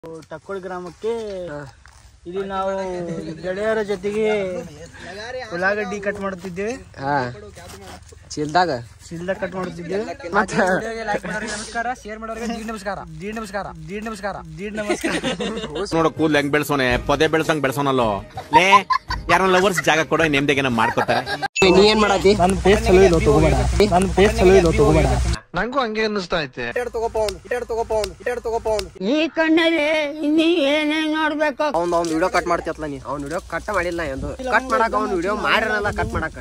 ಟಕ್ಕೋಳಿ ಗ್ರಾಮಕ್ಕೆ ಇಲ್ಲಿ ನಾವು ಗೆಳೆಯರ ಜೊತೆಗೆ ಉಳ್ಳಾಗಡ್ಡಿ ಕಟ್ ಮಾಡುತ್ತಿದ್ದೇವೆ ಹಾ ಚೀಲ್ದಾಗ ಸಿಲ್ದ ಕಟ್ ಮಾಡುತ್ತಿದ್ದೇವೆ ಮತ್ತ ನಮಸ್ಕಾರ ಶೇರ್ ಮಾಡೋರಿಗೆ ದೀಡ್ ನಮಸ್ಕಾರ ದೀಡ್ ನಮಸ್ಕಾರ ದೀಡ್ ನಮಸ್ಕಾರ ದೀಡ್ ನಮಸ್ಕಾರ ನೋಡ ಕೂದ್ಲು ಹೆಂಗ್ ಬೆಳ್ಸೋನೆ ಪೊದೆ ಬೆಳ್ಸಂಗ್ ಬೆಳ್ಸೋನಲ್ಲೋ ಲೇ ಯಾರೋ ಲವರ್ಸ್ ಜಾಗ ಕೊಡೋ ನೆಮ್ಮದಿಗೆ ನಮ್ ಮಾಡ್ಕೋತಾರೆ ನೀ ಏನ್ ಮಾಡತಿ ನನ್ನ ಪೇಸ್ ಚಲೋ ಇಲ್ಲ ತಗೋಬೇಡ ನನ್ನ ಪೇಸ್ ಚಲೋ ಇಲ್ಲ ತಗೋಬೇಡ ಈ ಕಣ್ಣಲ್ಲಿ ನೀವ್ ಏನೇನ್ ನೋಡ್ಬೇಕು ಅವ್ನ್ ಅವ್ನ್ ವಿಡಿಯೋ ಕಟ್ ಮಾಡ್ತಿಯತ್ಲ ನೀ ಅವ್ನ್ ವಿಡಿಯೋ ಕಟ್ ಮಾಡಿಲ್ಲ ಎಂದು ಕಟ್ ಮಾಡಕ್ ಅವ್ನ್ ವಿಡಿಯೋ ಮಾಡಿರಲ್ಲ ಕಟ್ ಮಾಡಕ್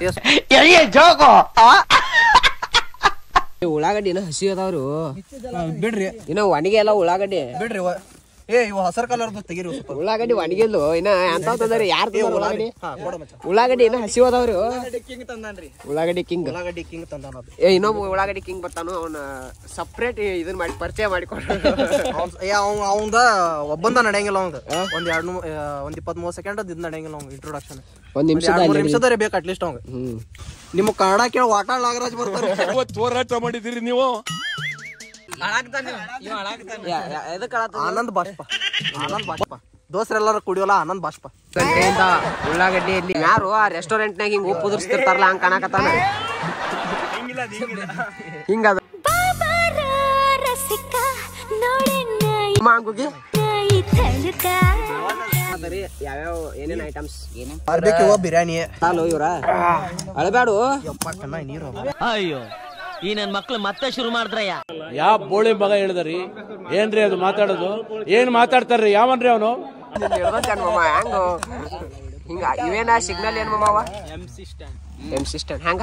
ಈ ಉಳ್ಳಾಗಡ್ಡಿ ಇನ್ನ ಹಸಿ ಅದಾವ್ರು ಬಿಡ್ರಿ ಇನ್ನ ಒಣಗಿ ಎಲ್ಲ ಉಳ್ಳಾಗಡ್ಡಿ ಬಿಡ್ರಿ ಏ ಇವ ಹಸರ್ ಕಲರ್ ತೆಗಿರಿ ಉಳ್ಳಾಗಡ್ಡಿ ಒಣಗಿಲ್ಲು ಇನ್ನ ಎಂತ ತಂದ್ರಿ ಯಾರು ಉಳ್ಳಾಗಡ್ಡಿ ಉಳ್ಳಾಗಡ್ಡಿ ಇನ್ನ ಹಸಿ ಅದಾವ್ರು ಕಿಂಗ್ ತಂದಾನ್ರಿ ಉಳ್ಳಾಗಡ್ಡಿ ಕಿಂಗ್ ಉಳ್ಳಾಗಡ್ಡಿ ಕಿಂಗ್ ತಂದಾನ ಅದು ಏ ಇನ್ನೊಬ್ಬ ಉಳ್ಳಾಗಡ್ಡಿ ಕಿಂಗ್ ಬರ್ತಾನು ಅವ್ನ ಸಪ್ರೇಟ್ ಇದನ್ ಮಾಡಿ ಪರಿಚಯ ಮಾಡಿಕೊಡ್ರು ಅವ್ನ ಅವಂದ ಒಬ್ಬಂದ ನಡೆಯಂಗಿಲ್ಲ ಅವಂಗ ಒಂದ್ ಎರಡ್ ನೂ- ಆ, ಒಂದ್ ಇಪ್ಪತ್ ಮೂವತ್ ಸೆಕೆಂಡ್ ಅದ್ ಇಂಟ್ರೊಡಕ್ಷನ್ ಅವ್ನ ಇಂಟ್ರೊಡಕ್ಷನ್ ಒಂದ್ ನಿಮಿಷ ನಿಮಿಷದರೆ ಬೇಕು ಅಟ್ಲೀಸ್ಟ್ ಅವಂಗ ಹ್ಮ್ ನಿಮ್ಮ ಕನ್ನಡ ಕೇಳ ವಾಟಾಳ್ ನಾಗರಾಜ್ ಬರ್ತಾರೆ ಹೋರಾಟ ಮಾಡಿದಿರಿ ನೀವು ಆನಂದ್ ಬಾಷ್ಪ ಆನಂದ್ ಬಾಷ್ಪ ದೋಸ್ರೆಲ್ಲಾರು ಕುಡಿಯೋಲ್ಲ ಆನಂದ್ ಬಾಷ್ಪ ಗಂಟೆಯಿಂದ ಉಳ್ಳಾಗಡ್ಡಿ ಇಲ್ಲಿ ಯಾರು ಆ ರೆಸ್ಟೋರೆಂಟ್ ನಾಗ ಹಿಂಗ್ ಉಪ್ಪು ಉದುರ್ಸ್ತಿರ್ತಾರಲ್ಲ ಹಂಗ ಕಾಣಕತ್ತಾನ ಹಿಂಗದ ಬಾಬಾರ ರಸಿಕ ನೋಡಣ್ಣ ಹಂಗೋಗಿ ಈ ತನಕ ಯಾವ್ಯಾವ ಏನೇನ್ ಐಟಮ್ಸ್ ಬಾರ್ಬೇಕ್ಯೂ ಬಿರಿಯಾನಿ ಹಾಲು ಇವ್ರ ಅಳಬ್ಯಾಡು ಯಪ್ಪ ಕಣ್ಣ ನೀರು ಅಯ್ಯೋ ಈ ನನ್ ಮಕ್ಳು ಮತ್ತೆ ಶುರು ಮಾಡಿದ್ರಯ್ಯ ಯಾವ ಬೋಳಿ ಮಗ ಹೇಳಿದ್ರಿ ಏನ್ರಿ ಅದು ಮಾತಾಡೋದು ಏನ್ ಮಾತಾಡ್ತಾರ್ರಿ ಯಾವನ್ರಿ ಅವನು ಮಮ್ಮ ಹೆಂಗ ಹಿಂಗ ಇವೇನ ಸಿಗ್ನಲ್ ಏನ್ ಮಮ್ಮ ಅವ ಎಂ ಸಿಸ್ಟಮ್ ಹೆಂಗ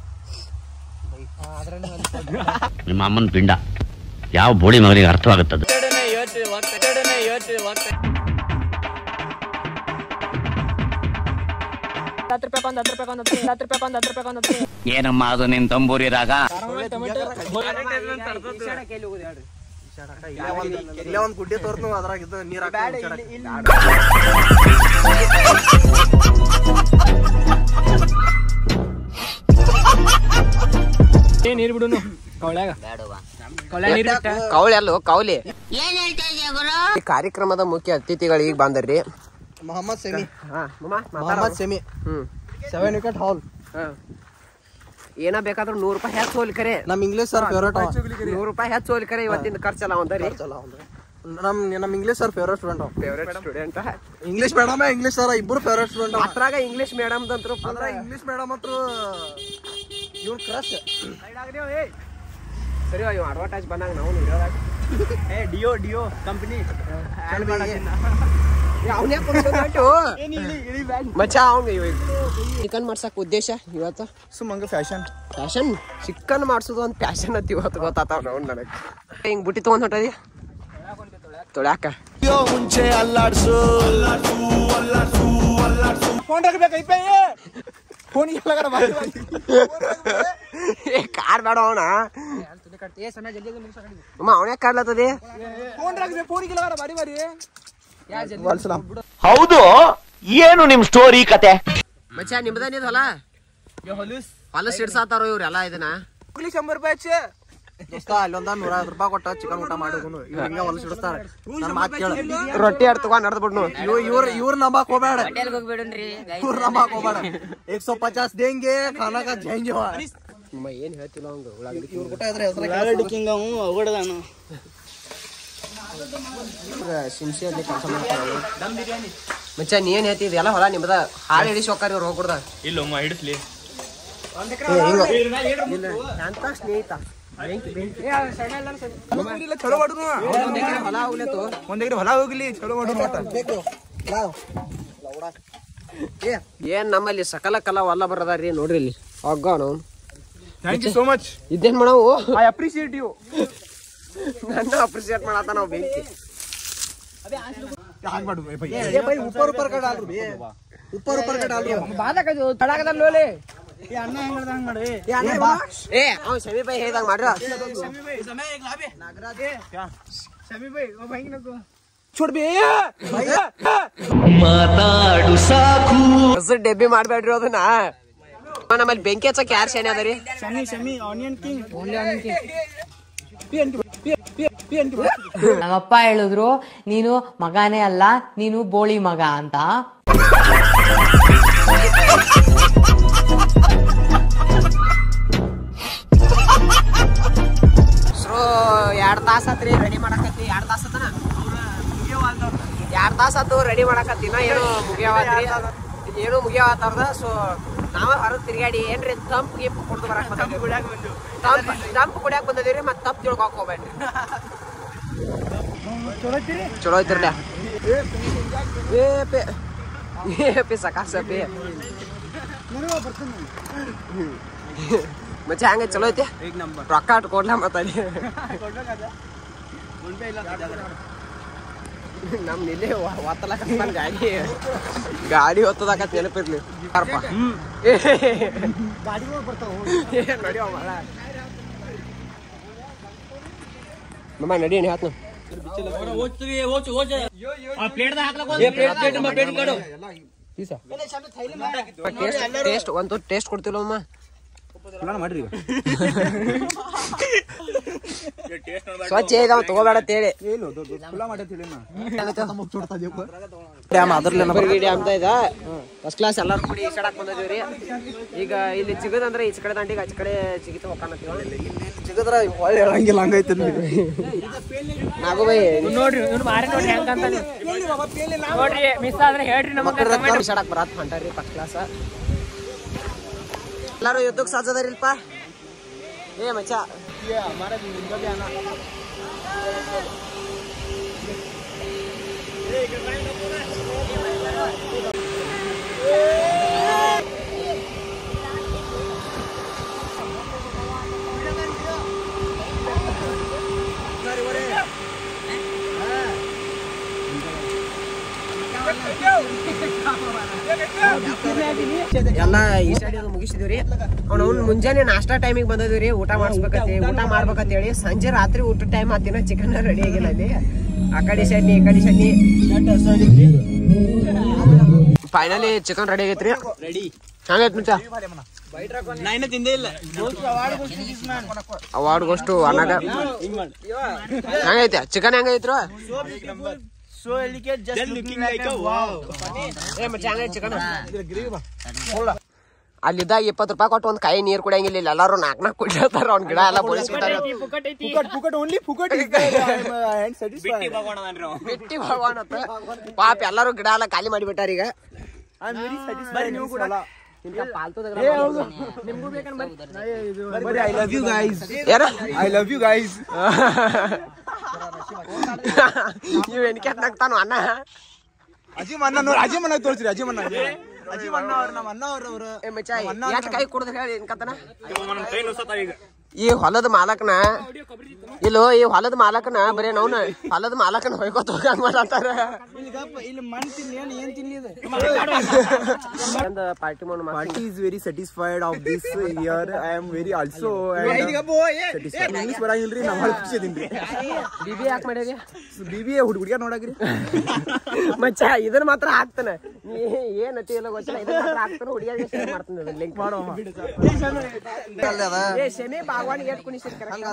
ನಿಮ್ಮ ಅಮ್ಮನ ಪಿಂಡ ಯಾವ ಬೋಳಿ ಮಗನಿಗೆ ಅರ್ಥವಾಗುತ್ತದೆ ಏನಮ್ಮ ಅದು ನಿನ್ ತಂಬೂರಿ ರಾಗ ಇಲ್ಲೇ ಒಂದ್ ಗುಡ್ಡೆ ತೋರ್ತು ಅದ್ರಾಗ ಇದು ನೀರ್ ನೀರ್ ಬಿಡುನು ಕವಳ್ಯಾಗ ಕೌಳಿ ಅಲ್ಲೋ ಕೌಲಿ ಈ ಕಾರ್ಯಕ್ರಮದ ಮುಖ್ಯ ಅತಿಥಿಗಳು ಈಗ ಬಂದರ್ರಿ ಮೊಹಮ್ಮದ್ ಸೆಮಿ ಹಾ ಮಮ್ಮ Mohammed Shami hmm seven wicket haul ಹಾ. ಏನ ಬೇಕಾದ್ರೂ ನೂರ್ ರೂಪಾಯಿ ಹೆಚ್ಚು ಹೋಲಿ ಕರೆ ನಮ್ ಇಂಗ್ಲಿಷ್ ಸರ್ ಫೇವ್ರೇಟ್ ನೂರ್ ರೂಪಾಯಿ ಹೆಚ್ಚು ಹೋಲಿ ಕರೆ ಇವತ್ತಿನ ಖರ್ಚಲ್ಲ ಒಂದರಿ ನಮ್ ನಮ್ English sir favourite student favourite student English madam English sir ಇಬ್ರು ಫೇವ್ರೇಟ್ ಸ್ಟೂಡೆಂಟ್ ಅದ್ರಾಗ ಇಂಗ್ಲಿಷ್ ಮೇಡಮ್ ದಂತ್ರು ಅದ್ರ ಇಂಗ್ಲಿಷ್ ಮೇಡಮ್ ಹತ್ರ ಇವ್ನ್ ಕ್ರಶ್ ಸರಿ ಇವ್ ಅಡ್ವರ್ಟೈಸ್ ಬಂದಾಗ ನಾವು ವಿಡಿಯೋದಾಗ ಡಿಯೋ ಡಿಯೋ ಕಂಪನಿ ಮಚ್ಚ ಅವ್ನು ಚಿಕನ್ ಮಾಡ್ಸಕ್ ಉದ್ದೇಶ ಇವತ್ತು ಸುಮ್ಮಂಗ ಫ್ಯಾಷನ್ ಫ್ಯಾಷನ್ ಚಿಕನ್ ಮಾಡ್ಸೋದು ಒಂದು ಫ್ಯಾಷನ್ ಅಂತ ಇವತ್ತು ಗೊತ್ತಾತಾವ ನಾವು ನನಗೆ ಹಿಂಗ್ ಬುಟ್ಟಿ ತಗೊಂಡ್ ಹೊಂಟದಿ ತೊಳ್ಯಾಕ ಮುಂಚೆ ಅಲ್ಲಾಡ್ಸು ಏ ಕಾರ್ ಬೇಡ ಅವನ ಅಮ್ಮ ಅವನೇ ಕಾರ್ಲತ್ತದಿ ಹೌದು ಏನು ನಿಮ್ ಸ್ಟೋರಿ ಕತೆ ಮಚ್ಚ ನಿಮ್ದೇನಿದ್ ಹೊಲ ಹೊಲಸ್ ಇಡ್ಸಾತಾರೋ ಇವ್ರೆಲ್ಲ ಇದನ್ನ ಶಂಬರ್ ರೂಪಾಯಿ ಹಚ್ಚಿ ದೋಸ್ತ ಅಲ್ಲೊಂದ ನೂರ ಐವತ್ತು ರೂಪಾಯಿ ಕೊಟ್ಟ ಚಿಕನ್ ಊಟ ಮಾಡಿದ್ನು ಇವ್ ಹಿಂಗ ಹೊಲಸ್ ಹಿಡಿಸ್ತಾರ ನನ್ ಮಾತ್ ಕೇಳ ರೊಟ್ಟಿ ಅಡ್ ತಗೊಂಡ್ ನಡ್ದ್ ಬಿಡ್ನು ಇವ್ ಇವ್ರ ಇವ್ರ ನಂಬಾಕ್ ಹೋಗ್ಬೇಡ ಇವ್ರ ನಂಬಾಕ್ ಹೋಗ್ಬೇಡ ಏಕ್ ಸौ ಪಚಾಸ್ ದೇಂಗೆ ಖಾನಾ ಕಾ ಜಾಯಂಗೆ ವಾ. ನಿಮ್ಮ ಏನ್ ಹೇಳ್ತಿಲ್ಲ ಅವ್ನು ಉಳ್ಳಾಗಡ್ಡಿ ಇವ್ರ ಊಟ ಇದ್ರೆ ಹೆಸರು ಕಿಂಗ್ ಅವು ಅವಡದಾನು ಸಿನ್ಸಿಯರ್ಲಿ ಕೆಲಸ ಮಾಡ್ತಾರ ಅವ್ನು. ಮಚ್ಚ ನೀ ಏನ್ ಹೇಳ್ತಿದ್ ಎಲ್ಲ ಹೊಲ ನಿಮ್ದ ಹಾಳು ಹಿಡಿಸಿ ಹೋಗ್ತಾರ ಇವ್ರು ಹೋಗ್ಬಿಡ್ದ ಅಂತ ಸ್ನೇಹಿತ ಬೆಂಕಿ ಬೆಂಕಿ ಚಲೋ ಮಾಡುನು ಒಂದ್ ಎಕರೆ ಹೊಲ ಹೋಗ್ಲತ್ತು ಒಂದ್ ಎಕರೆ ಹೊಲ ಹೋಗ್ಲಿ ಚಲೋ ಮಾಡುನು ಏನ್ ನಮ್ಮಲ್ಲಿ ಸಕಲ ಕಲಾ ವಲ್ಲ ಬರದಾರ್ರಿ ನೋಡ್ರಿ ಇಲ್ಲಿ ಹೋಗ ನಾವು ಥ್ಯಾಂಕ್ ಯು ಸೋ ಮಚ್ ಇದೇನ್ ಮಾಡವು ಐ ಅಪ್ರಿಶಿಯೇಟ್ ಯು ನನ್ನ ಅಪ್ರಿಸಿಯೇಟ್ ಮಾಡತ್ತಾನ ನಾವು ಬೆಂಕಿ ऊपर ऊपर का डाल रू बे ऊपर ऊपर का डाल रू ಏ ಅವ್ ಸಮೀಪ ಹೇಳ್ದಂಗ ಮಾಡ್ರ छोड़ बे ಮಾತಾಡು ಸಾಕು ಹಸಿರು ಡೆಬ್ಬಿ ಮಾಡ್ಬೇಡ್ರಿ ಅದನ್ನ ಅಮ್ಮ, ನಮ್ಮಲ್ಲಿ ಬೆಂಕಿ ಹಚ್ಚಕ್ ಯಾರು ಶನಿ ಅದರಿ Shami Shami onion king only onion king ನಮ್ಮಪ್ಪ ಹೇಳಿದ್ರು ನೀನು ಮಗನೇ ಅಲ್ಲ ನೀನು ಬೋಳಿ ಮಗ ಅಂತ ಸೊ ಎರಡ್ ತಾಸ ಆತ್ರಿ ರೆಡಿ ಮಾಡಕತ್ತಿ ಎರಡ್ ತಾಸ ಆತನ ಎರಡ್ ತಾಸ ಆತು ರೆಡಿ ಮಾಡಕತ್ತಿನ ಏನು ಮುಗಿಯಾವತ್ರಿ ಏನು ಮುಗಿಯಾವತ್ತರ್ದ ಸೊ ನಾವ ಹೊರಗ್ ತಿರ್ಗಾಡಿ ಏನ್ರಿ ತಂಪ್ ಗೀಪ್ ಕುಡ್ದು ಬರಕ್ ಬಂದಿದ್ದೀವಿ ತಂಪ್ ತಂಪ್ ಕುಡಿಯಾಕ ಬಂದಿದ್ದೀವಿ ಮತ್ತೆ ತಪ್ಪು ತಿಳ್ಕೊಕ್ ಹೋಗ್ಬೇಡ್ರಿ ಚಲೋ ಐತಿರ್ಲ ಏ ಪೇ ಏ ಪೇ ಸಕಾಸ ಪೇ ಮತ್ತೆ ಹಂಗ ಚಲೋ ಐತಿ ರೊಕ್ಕ ಅಟ್ ಕೊಡ್ಲ ಮತ್ತ ನಮ್ ನಿನ್ನೆ ಒತ್ತಲಕ ಗಾಡಿ ಗಾಡಿ ಹೊತ್ತದಾಕತ್ ನೆನಪಿರ್ಲಿ ಯಾರಪ್ಪ? ಏ, ಏ, ನಡಿಯೋ ಮಳ. ಮಮ್ಮ ನಡಿ ನೀ ಹಾಕ್ನು ಟೇಸ್ಟ್ ಒಂದು ಟೇಸ್ಟ್ ಕೊಡ್ತಿಲ್ಲ ಅಮ್ಮ ಸ್ವಚ್ಛ ಇದಾವ ತಗೋಬೇಡ ಅಂತೇಳಿ ಡ್ಯಾಮ್ ಅದ್ರಲ್ಲೇ ಬರಗಿ ಡ್ಯಾಮ್ ಇದ ಫಸ್ಟ್ ಕ್ಲಾಸ್ ಎಲ್ಲಾರು ಕೂಡಿ ಈಸಾಡಕ್ ಬಂದಿದೀವ್ರಿ ಈಗ ಇಲ್ಲಿ ಚಿಗದಂದ್ರೆ ಈಚ ಕಡೆ ದಂಡಿಗೆ ಆಚ ಕಡೆ ಚಿಗಿತ ಹೋಗ್ಕಾನತ್ತೀವ ಸಿಗದ್ರ ಒಳ್ಳೆ ಹೇಳಂಗಿಲ್ಲ ಹಂಗೈತೆ ನಾಗು ಬೈ ನೋಡ್ರಿ ಇವ್ನು ಮಾರಿ ನೋಡ್ರಿ ಹೆಂಗಂತ ನೋಡ್ರಿ ಮಿಸ್ ಆದ್ರೆ ಹೇಳ್ರಿ ನಮಗೆ ಈಸಾಡಕ್ ಬರತ್ ಹೊಂಟಾರ್ರಿ ಫಸ್ಟ್ ಕ್ಲಾಸ್ ಎಲ್ಲಾರು ಯುದ್ಧಕ್ಕೆ ಸಾಧ್ಯದಾರಿಲ್ಪ ಏ ಮಚ್ಚ ಎಲ್ಲ ಈಸಾಡಿಯೋದು ಮುಗಿಸಿದ್ವಿ ಅವ್ನು ಅವ್ನು ಮುಂಜಾನೆ ನಾಷ್ಟಾ ಟೈಮಿಗೆ ಬಂದಿದ್ವಿ ಊಟ ಮಾಡಿಸ್ಬೇಕಂತ ಊಟ ಮಾಡ್ಬೇಕಂತ ಹೇಳಿ ಸಂಜೆ ರಾತ್ರಿ ಊಟ ಟೈಮ್ ಆತಿನ ಚಿಕನ್ ರೆಡಿ ಆಗಿಲ್ಲ ಅಲ್ಲಿ ಆ ಕಡೆ ಚಟ್ನಿ ಈ ಕಡೆ ಚಟ್ನಿ ಫೈನಲಿ ಚಿಕನ್ ರೆಡಿ ಆಗೈತ್ರಿ ರೆಡಿ ಹಂಗೈತ್ ಮುಂಚ ಅವಾರ್ಡ್ಗೋಷ್ಟು ಅನ್ನಾಗ ಹೆಂಗೈತೆ ಚಿಕನ್ ಹೆಂಗೈತ್ರು ಏ ಮಚ್ಚ ಹೆಂಗೈತೆ ಚಿಕನ್ ಅಲ್ಲಿದ್ದಾಗ ಇಪ್ಪತ್ತು ರೂಪಾಯಿ ಕೊಟ್ಟು ಒಂದ್ ಕಾಯಿ ನೀರ್ ಕುಡಿಯಂಗಿಲ್ಲ ಇಲ್ಲಿ ಎಲ್ಲಾರು ನಾಕ್ ನಾಕ್ ಕುಡಿಯತ್ತಾರ ಅವ್ನ ಗಿಡ ಎಲ್ಲ ಬೋಳಿಸ್ಬಿಟ್ಟಾರ ಬಿಟ್ಟಿ ಭಗವಾನ್ ಅಂತ ಪಾಪ ಎಲ್ಲಾರು ಗಿಡ ಎಲ್ಲ ಖಾಲಿ ಮಾಡಿಬಿಟ್ಟಾರ ಈಗ ಯಾರ ಐ ಲವ್ ಯು ಗೈಸ್ ನೀವ್ ಎನ್ಕೆಟ್ ನಗ್ತಾನು ಅಣ್ಣ ಅಜಿಮ್ ಅಣ್ಣ ನೋಡಿ ಅಜಿಮ್ ಅಣ್ಣ ತೋರಿಸ್ರಿ ಅಜಿಮ್ ಅಣ್ಣ ಅಜಿಮ್ ಅಣ್ಣ ಅವ್ರ ನಮ್ಮ ಅಣ್ಣ ಅವ್ರವ್ರು ಏ ಮಚ್ಚ ಎಷ್ಟು ಕೈ ಕುಡಿದ್ರೆ ಹೇಳಿ ಎನ್ಕತನ ಈ ಹೊಲದ ಮಾಲಕನ ಇಲ್ಲೋ ಈ ಹೊಲದ ಮಾಲಕನ ಬರೇ ನವ್ನ ಹೊಲದ ಮಾಲಕನ ಹೊಯ್ಕೋತ ಹೋಗಂಗ್ ಮಾಡತ್ತಾರ ಇಲ್ಲಿ ಮಣ್ಣು ತಿನ್ನಿ ಏನ್ ಏನ್ ತಿನ್ನಿ ಇದು ಪಾರ್ಟಿ ಮಾಡು party is very satisfied of this year. I am very also satisfied. English ಬರಂಗಿಲ್ರಿ ನಾವು ಭಾಳ ಖುಷಿ ಅದೀನ್ರಿ ಬಿಬಿ ಯಾಕೆ ಮಾಡ್ಯಾರಿ ಬಿ ಬಿ ಹುಡುಗ ಹುಡುಗಿಯರ್ ನೋಡಕ್ರಿ ಮಚ್ಚ ಇದನ್ನ ಮಾತ್ರ ಹಾಕ್ತಾನೆ ನೀ ಏನ್ ಅತಿ ಎಲ್ಲ ಗೊತ್ತಿಲ್ಲ ಇದನ್ನ ಮಾತ್ರ ಹಾಕ್ತಾನೆ ಹುಡುಗಿಯಾಗ ಶೇರ್ ಮಾಡ್ತಾನೆ ಅದನ್ನ ಲಿಂಕ್ ಮಾಡೋ ಏ ಶಮಿ ಬಾಗವಾನಿ ಏಟ್ ಕುಣಿಸಿರ್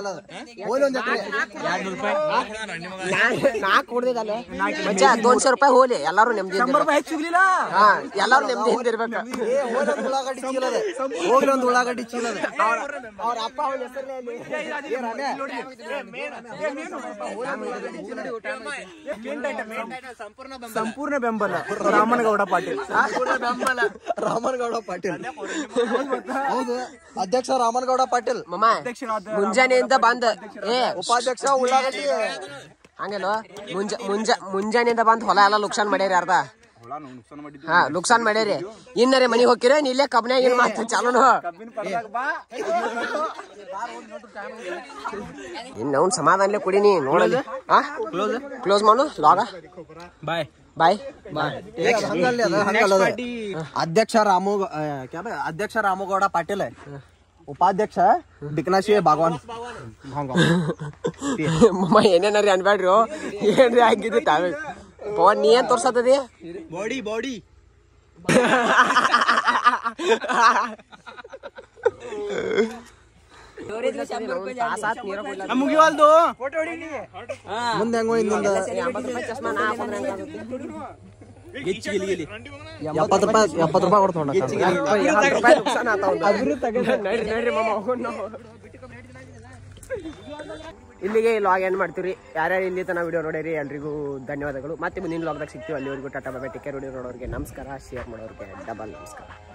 ನಾಲ್ಕು ಹೊಡೆದಿದ್ದಲ್ಲ ಮಚ್ಚ ದೋನ್ಶೆ ರೂಪಾಯಿ ಹೋಲಿ ಎಲ್ಲಾರು ನೆಮ್ಮದಿ ಹಾ ಎಲ್ಲಾರು ನೆಮ್ಮದಿ ಇರ್ಬೇಕು ಉಳ್ಳಾಗಡ್ಡಿ ಚೀಲದ ಹೋಗ್ಲಿ ಒಂದು ಉಳ್ಳಾಗಡ್ಡಿ ಚೀಲದ ಅವ್ರ ಅಪ್ಪ ಅವನ ಹೆಸರಲ್ಲಿ ಸಂಪೂರ್ಣ ಬೆಂಬಲ ರಾಮನಗೌಡ ಪಾಟೀಲ್ ಬೆಂಬಲ ರಾಮನಗೌಡ ಪಾಟೀಲ್ ಹೌದು ಅಧ್ಯಕ್ಷ ರಾಮನಗೌಡ ಪಾಟೀಲ್ ಮಮ್ಮ ಮುಂಜಾನೆಯಿಂದ ಬಂದ ಏ ಉಪಾಧ್ಯಕ್ಷ ಉಳ್ಳಾಗಡ್ಡಿ ಹಂಗೇನೋ ಮುಂಜ ಮುಂಜ ಮುಂಜಾನೆಯಿಂದ ಬಂದ್ ಹೊಲ ಎಲ್ಲ ಲುಕ್ಸಾನ್ ಮಾಡ್ಯಾರ ಅರ್ಧ ಹಾ ಲುಕ್ಸಾನ್ ಮಾಡ್ಯಾರಿ ಇನ್ನರೇ ಮನಿಗ್ ಹೋಗಿರ ನೀ ಇಲ್ಲೇ ಕಬ್ನ್ಯಾಗ ಏನ್ ಮಾಡ್ತ ಚಾಲೂನು ಇನ್ನ ಅವ್ನ್ ಸಮಾಧಾನಲೆ ಕುಡಿನಿ ನೋಡಲಿ ಹಾ ಕ್ಲೋಸ್ ಮಾಡು ಲಾಗ ಬಾಯ್ ಬಾಯ್ ಹಂಗಲ್ಲಿ ಅದ ಹಂಗಲ್ಲ ಅದ. ಅಧ್ಯಕ್ಷ ರಾಮು ಆ, ಕ್ಯಾ ಬೇ? ಅಧ್ಯಕ್ಷ ರಾಮಗೌಡ ಪಾಟೀಲ್ ಉಪಾಧ್ಯಕ್ಷ ಬಿಕನಾಶಿ ಭಾಗವಾನ್ ಮಮ್ಮ ಏನೇನಾರಿ ಅನ್ಬೇಡ್ರಿ ಏನ್ರಿ ಆಗಿದ್ದು ತಾವೇ ಪವನ್ ನೀ ಏನ್ ತೋರ್ಸತ್ತದಿ ಬಾಡಿ ಬಾಡಿ ತಾಸಾತ್ ನೀರ ಕೊಡ್ಲ ಮುಗಿವಲ್ದು ಮುಂದೆ ಹೆಂಗೋ ಇನ್ನೊಂದು ಎಂಬತ್ತು ರೂಪಾಯಿ ಚಸ್ಮಾ ನಾ ಹಾಕೊಂಡ್ರೆ ಹೆಂಗಾಗುತ್ತೆ? ಎಪ್ಪತ್ತು ರೂಪಾಯಿ ಎಪ್ಪತ್ತು ರೂಪಾಯಿ ಕೊಡ್ತು ಹತ್ತು ರೂಪಾಯಿ ನುಕ್ಸಾನ್ ಆತಾವ್ ಒಂದು. ನಡ್ರಿ ನಡ್ರಿ ಮಾಮ ಹೋಗೋಣ ನಾವು. ಇಲ್ಲಿಗೆ ಲಾಗ್ ಏನ್ ಮಾಡ್ತೀವಿ ಯಾರ್ಯಾರು ಇಲ್ಲಿ ತನ ವಿಡಿಯೋ ನೋಡಿರಿ ಎಲ್ರಿಗೂ ಧನ್ಯವಾದಗಳು ಮತ್ತೆ ಮುಂದಿನ ಲಾಗ್ದಾಗ ಸಿಗ್ತೀವಿ ಅಲ್ಲಿವರೆಗೂ ಟಾಟಾ ಬಾಬಾ ಟೇಕ್ ಕೇರ್ ವಿಡಿಯೋ ನೋಡೋರಿಗೆ ನಮಸ್ಕಾರ ಶೇರ್ ಮಾಡೋರಿಗೆ ಡಬಲ್ ನಮಸ್ಕಾರ